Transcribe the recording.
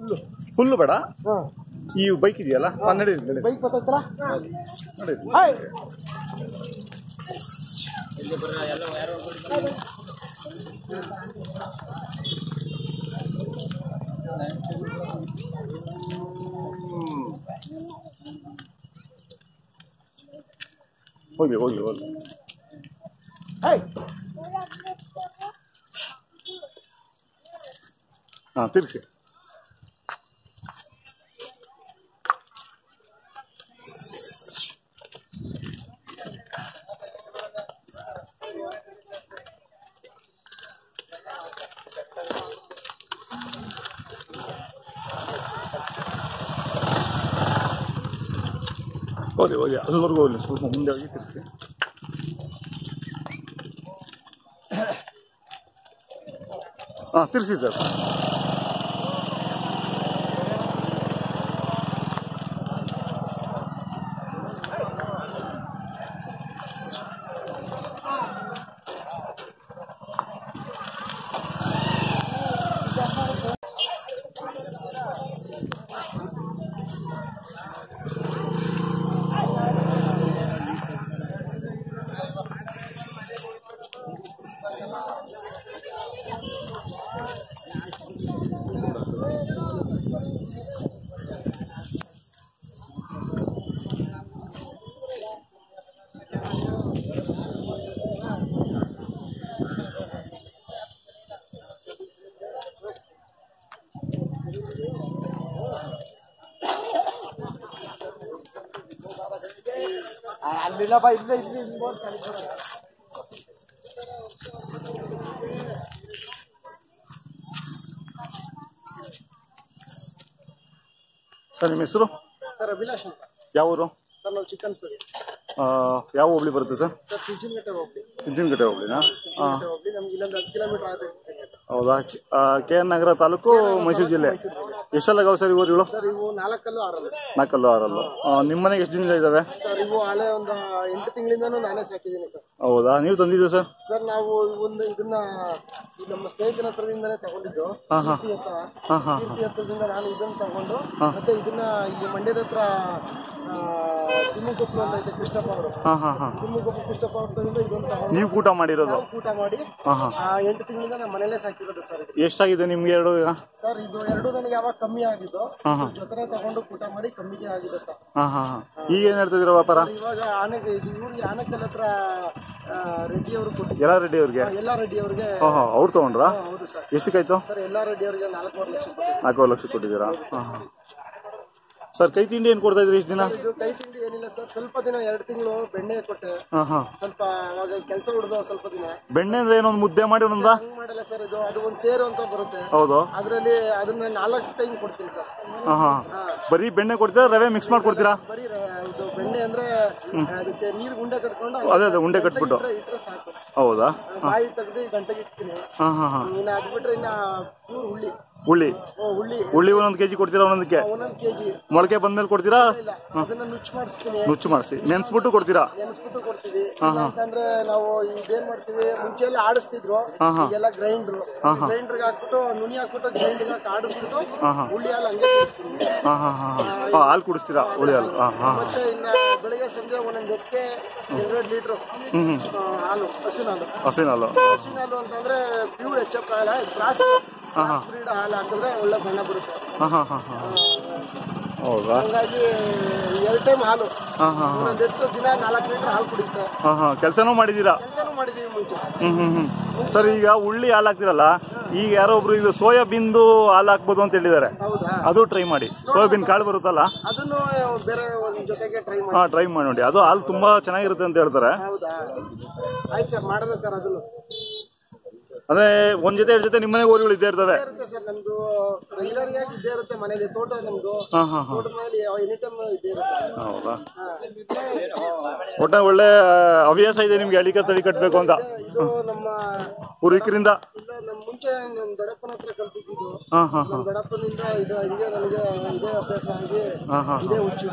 Full ಬೇಡ ಹಾಂ ಈ ಬೈಕ್ ಇದೆಯಲ್ಲ ಹಾಂ ನಡೀರಿ ನಡೀರಿ ಬೈಕ್ ಬರ್ತೈತಲ್ಲ ನಡೀರಿ ಹಾಯ್ ಹೋಗ್ಲಿ ಹೋಗ್ಲಿ ಹೋಗ್ಲಿ ಹಾಯ್ ಹಾಂ ತಿರ್ಗಿಸಿ ಹೋಗಿ ಹೋಗಿ ಅಲ್ಲಿವರೆಗೂ ಹೋಗ್ಲಿ ಸ್ವಲ್ಪ ಮುಂದೆ ಹೋಗಿ ತಿರ್ಗಿಸಿ ಹಾಂ ತಿರ್ಸಿ ಸರ್ ಅಲ್ಲಿಲ್ಲಪ್ಪ ಇಲ್ಲೇ ಇಲ್ಲಿ ಹಿಂಗೋಡ್ ಕಲಿತಾರೆ. ಸರ್ ನಿಮ್ಮ ಹೆಸರು ಸರ್ ಅಭಿಲಾಷ್ ಅಂತ ಯಾವ ಊರು ಸರ್ ನಾವು ಚಿಕನ್ ಸರಿ ಆ, ಯಾವ ಹೋಬಳಿ ಬರುತ್ತೆ ಸರ್ ಸರ್ ಪಿಂಚಿನಗಟ್ಟೆ ಹೋಗ್ಲಿ ಸಿಂಜನಕಟ್ಟೆ ಹೋಬಳಿನಾ ಹಾಂ ಹೋಗ್ಲಿ ನಮ್ಗೆ ಇಲ್ಲೊಂದು ಹತ್ತು ಕಿಲೋಮೀಟರ್ ಆಗುತ್ತೆ ಹೌದಾ ಕೆ ಎನ್ ನಗರ ತಾಲೂಕು ಮೈಸೂರು ಜಿಲ್ಲೆ ಎಷ್ಟೆಲ್ಲ ಸರ್ ಇವರು ಸರ್ ಇವು ನಾಲ್ಕಲ್ಲು ಆರಲ್ಲ ನಾಲ್ಕಲ್ಲು ಆರಲ್ಲು ಆ, ನಿಮ್ಮ ಮನೆಗೆ ಎಷ್ಟು ದಿನ ಇದ್ದಾವೆ ಸರ್ ಇವು ಹಳೆ ಒಂದು ಎಂಟು ತಿಂಗಳಿಂದನೂ ನಾನೇ ಸಾಕಿದ್ದೀನಿ ಸರ್ ಹೌದಾ ನೀವು ತಂದಿದ್ದೀವಿ ಸರ್ ಸರ್ ನಾವು ಒಂದು ಇದನ್ನ ಈ ನಮ್ಮ ಸ್ನೇಹಿತನ ಹತ್ರದಿಂದನೇ ತಗೊಂಡಿದ್ದು ಹಾಂ ಹಾಂ ಕೀರ್ತಿ ಹತ್ರ ಹಾಂ ಹಾಂ ಕೀರ್ತಿ ಹತ್ರದಿಂದ ನಾನು ಇದನ್ನ ತಗೊಂಡು ಮತ್ತೆ ಇದನ್ನ ಇಲ್ಲಿ ಮಂಡ್ಯದ ಹತ್ರ ಆ, ತಿಮ್ಮಕೊಪ್ಪಲು ಅಂತ ಐತೆ ಕೃಷ್ಣಪ್ಪ ಅವರು ಹಾಂ ಹಾಂ ಹಾಂ ತಿಮ್ಮಕೊಪ್ಪಲು ಕೃಷ್ಣಪ್ಪ ಅವ್ರ ಹತ್ರದಿಂದ ಇದನ್ನ ತಗೊಂಡು ನೀವು ಊಟ ಮಾಡಿರೋದು ನಾವು ಊಟ ಮಾಡಿ ಹಾಂ ಹಾಂ ಆ ಎಂಟು ತಿಂಗಳಿಂದ ನಮ್ಮ ಮನೇಲೆ ಸಾಕಿರೋದು ಸರ್ ಇದು ಎಷ್ಟಾಗಿದೆ ನಿಮ್ಗೆ ಎರಡು ಈಗ ಸರ್ ಇದು ಎರಡು ನನಗೆ ಯಾವಾಗ ಕಮ್ಮಿ ಆಗಿದ್ದು ಹಾಂ ಹಾಂ ಜೊತೆ ತಗೊಂಡು ಊಟ ಮಾಡಿ ಕಮ್ಮಿಗೆ ಆಗಿದೆ ಸರ್ ಹಾಂ ಹಾಂ ಹಾಂ ಈಗ ಏನು ಹೇಳ್ತಿದ್ದೀರ ವ್ಯಾಪಾರ ಇವಾಗ ಆನೆಗೆ ಇದು ಇವ್ರಿಗೆ ಆನೆಕಲ್ ಹತ್ರ ಆ, ರೆಡ್ಡಿ ಅವರು ಕೊಟ್ಟಿದ್ದು ಎಲ್ಲ ರೆಡಿ ಅವ್ರಿಗೆ ಎಲ್ಲ ರೆಡ್ಡಿ ಅವ್ರಿಗೆ ಹಾಂ ಹಾಂ ಅವ್ರು ತೊಗೊಂಡ್ರಾ ಹೌದು ಸರ್ ಎಷ್ಟಕ್ಕಾಯ್ತು ಸರ್ ಎಲ್ಲ ರೆಡ್ಡಿ ಅವರಿಗೆ ನಾಲ್ಕೂವರೆ ಲಕ್ಷ ಕೊಟ್ಟಿದ್ದು ನಾಲ್ಕೂವರೆ ಲಕ್ಷ ಕೊಟ್ಟಿದ್ದೀರಾ ಹಾಂ ಹಾಂ ಸರ್ ಕೈ ತಿಂಡಿ ಏನು ಕೊಡ್ತಾ ಇದ್ರಿ ಇಷ್ಟು ದಿನ ಇದು ಕೈ ತಿಂಡಿ ಏನಿಲ್ಲ ಸರ್ ಸ್ವಲ್ಪ ದಿನ ಎರಡು ತಿಂಗಳು ಬೆಣ್ಣೆ ಕೊಟ್ಟೆ ಹಾಂ ಹಾಂ ಸ್ವಲ್ಪ ಅವಾಗ ಕೆಲಸ ಉಳಿದು ಸ್ವಲ್ಪ ದಿನ ಬೆಣ್ಣೆ ಅಂದ್ರೆ ಏನೊಂದು ಮುದ್ದೆ ಮಾಡಿ ಒಂದೊಂದಾ ಹಂಗ್ ಮಾಡಲ್ಲ ಸರ್ ಇದು ಅದು ಒಂದು ಸೇರು ಅಂತ ಬರುತ್ತೆ ಹೌದು ಅದರಲ್ಲಿ ಅದನ್ನ ನಾಲ್ಕು ಟೈಮ್ ಕೊಡ್ತೀನಿ ಸರ್ ಹಾಂ ಹಾಂ ಬರೀ ಬೆಣ್ಣೆ ಕೊಡ್ತೀರಾ ರವೆ ಮಿಕ್ಸ್ ಮಾಡಿ ಕೊಡ್ತೀರಾ ಬರೀ ರ- ಇದು ಬೆಣ್ಣೆ ಅಂದ್ರೆ ಅದಕ್ಕೆ ನೀರು ಗುಂಡೆ ಕಟ್ಕೊಂಡು ಅದೇ ಅದೇ ಉಂಡೆ ಕಟ್ಬಿಟ್ಟು ಇಟ್ರೆ- ಇಟ್ರೆ ಸಾಕು ಹೌದಾ ಬಾಯಿ ತೆಗ್ದು ಗಂಟೆಗೆ ಇಡ್ತೀನಿ ಹಾಂ ಹಾಂ ಹಾಂ ಇನ್ನು ಅದು ಬಿಟ್ರೆ ಇನ್ನ ಪ್ಯೂರ್ ಹುಳ್ಳಿ ಹುಳ್ಳಿ ಓ, ಹುಳ್ಳಿ ಹುಳ್ಳಿ ಒಂದೊಂದು ಕೆಜಿ ಕೊಡ್ತೀರಾ ಒಂದೊಂದಕ್ಕೆ ಒಂದೊಂದು ಕೆಜಿ ಮೊಳಕೆ ಬಂದ್ಮೇಲೆ ಕೊಡ್ತೀರಾ ಇಲ್ಲ ಅದನ್ನ ನುಚ್ಚು ಮಾಡಿಸ್ತೀನಿ ನುಚ್ಚು ಮಾಡಿಸಿ ನೆನ್ಸ್ಬಿಟ್ಟು ಕೊಡ್ತೀರಾ ನೆನೆಸ್ಬಿಟ್ಟು ಕೊಡ್ತೀವಿ ಯಾಕಂದ್ರೆ ನಾವು ಇದೇನ್ ಮಾಡ್ತೀವಿ ಮುಂಚೆ ಎಲ್ಲ ಆಡಿಸ್ತಿದ್ರು ಈಗೆಲ್ಲ ಗ್ರೈಂಡ್ರು ಗ್ರೈಂಡರ್ಗೆ ಹಾಕ್ಬಿಟ್ಟು ನುನಿ ಹಾಕ್ಬಿಟ್ಟು ಗ್ರೈಂಡರ್ಗೆ ಹಾಕಿ ಆಡಿಸ್ಬಿಟ್ಟು ಹುಳಿ ಹಾಲು ಹಂಗೆ ಕುಡಿಸ್ತೀನಿ ಹಾಂ ಹಾಂ ಹಾಂ ಹಾಂ ಹಾಂ ಹಾಲು ಕುಡಿಸ್ತೀರಾ ಹುಳಿ ಹಾಲು ಹಾಂ ಹಾಂ ಮತ್ತೆ ಇನ್ನ ಬೆಳಿಗ್ಗೆ ಸಂಜೆ ಒಂದೊಂದು ಹೊತ್ತಿಗೆ ಎರಡೆರಡು ಲೀಟ್ರು ಹಾಲು ಹಸಿನ ಹಾಲು ಹಸಿನ ಹಾಲು ಹಸಿನ ಹಾಲು ಅಂತಂದ್ರೆ ಪ್ಯೂರ್ ಎಚ್ ಎಫ್ ಹಾಲ ಕ್ರಾಸ್ ಬ್ರೀಡ್ ಹಾಲು ಹಾಕಿದ್ರೆ ಒಳ್ಳೆ ಬಣ್ಣ ಬರುತ್ತೆ ಹಾಂ ಹಾಂ ಹಾಂ ಹಾಂ ಹೌದಾ ಹಂಗಾಗಿ ಎರಡು ಟೈಮ್ ಹಾಲು ಹಾಂ ಹಾಂ ಒಂದೊಂದು ಎತ್ತು ದಿನ ನಾಲ್ಕು ಲೀಟರ್ ಹಾಲು ಕುಡಿಯುತ್ತೆ ಹಾಂ ಹಾಂ ಕೆಲಸನೂ ಮಾಡಿದ್ದೀರಾ ಕೆಲಸನೂ ಮಾಡಿದೀವಿ ಮುಂಚೆ ಹ್ಞೂ ಹ್ಞೂ ಹ್ಞೂ ಸರ್ ಈಗ ಉಳ್ಳಿ ಹಾಲು ಹಾಕ್ತಿರಲ್ಲ ಈಗ ಯಾರೋ ಒಬ್ರು ಇದು ಸೋಯಾಬೀನ್ದು ಹಾಲು ಹಾಕ್ಬೋದು ಅಂತ ಹೇಳಿದ್ದಾರೆ ಹೌದಾ ಅದು ಟ್ರೈ ಮಾಡಿ ಸೋಯಾಬೀನ್ ಕಾಳು ಬರುತ್ತಲ್ಲ ಅದನ್ನು ಬೇರೆ ಒಂದು ಜೊತೆಗೆ ಟ್ರೈ ಮಾಡಿ ಹಾಂ ಟ್ರೈ ಮಾಡಿ ನೋಡಿ ಅದು ಹಾಲು ತುಂಬ ಚೆನ್ನಾಗಿರುತ್ತೆ ಅಂತ ಹೇಳ್ತಾರೆ ಹೌದಾ ಆಯ್ತು ಸರ್ ಮಾಡೋಣ ಸರ್ ಅದನ್ನು ಅಂದರೆ ಒಂದು ಜೊತೆ ಎರಡು ಜೊತೆ ನಿಮ್ಮ ಮನೆಗೆ ಹೋರಿಗಳು ಇದ್ದೇ ಇರ್ತವೆ ಇರುತ್ತೆ ಸರ್ ನಮ್ದು ರೆಗ್ಯುಲರ್ ಆಗಿ ಇದ್ದೇ ಇರುತ್ತೆ ಮನೇಲಿ ತೋಟ ನಮ್ದು ಹಾಂ ಹಾಂ ಹಾಂ ತೋಟದ ಮೇಲೆ ಎನಿ ಟೈಮ್ ಇದ್ದೇ ಇರುತ್ತೆ ಹೌದಾ ಹಾ. ಒಟ್ಟ ಒಳ್ಳೆ ಹವ್ಯಾಸ ಇದೆ ನಿಮ್ಗೆ ಹಳ್ಳಿಕ ತಳಿ ಕಟ್ಟಬೇಕು ಅಂತ ಇದು ನಮ್ಮ ಪೂರ್ವಿಕರಿಂದ ಇಲ್ಲ ನಮ್ಮ ಮುಂಚೆ ನಮ್ಮ ದೊಡ್ಡಪ್ಪನ ಹತ್ರ ಕಲ್ತಿದ್ದು ಹಾಂ ಹಾಂ ನಮ್ಮ ದೊಡ್ಡಪ್ಪನಿಂದ ಇದು ಹಿಂಗೆ ನನಗೆ ಇದೇ ಅಭ್ಯಾಸ ಆಗಿ ಹಾಂ ಹಾಂ ಇದೇ ಹುಚ್ಚು